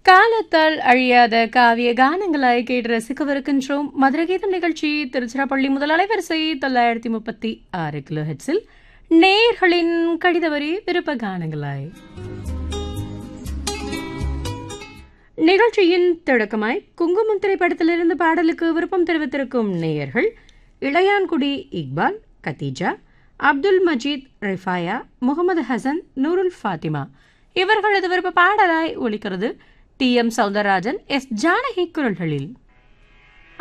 காலத்தால் அழியாத காவிய கானங்களாய் கேட்டு ரசிக்கவிருக்கின்றோம் மதுரை கீதம் நிகழ்ச்சி திருச்சிராப்பள்ளி முதல் அலைவரிசை தொள்ளாயிரத்தி முப்பத்தி ஆறு கிலோ ஹெட்ஸில் நேர்களின் கடித வரி விருப்ப கானங்களாய் நிகழ்ச்சியின் தொடக்கமாய் குங்குமம் திரைப்படத்திலிருந்து பாடலுக்கு விருப்பம் தெரிவித்திருக்கும் நேயர்கள் இளையான்குடி இக்பால் கத்தீஜா அப்துல் மஜீத் ரிஃபாயா முகமது ஹசன் நூருல் ஃபாத்திமா இவர்களது விருப்ப பாடலாய் ஒலிக்கிறது T M Soundararajan S Janaki குரல்களில்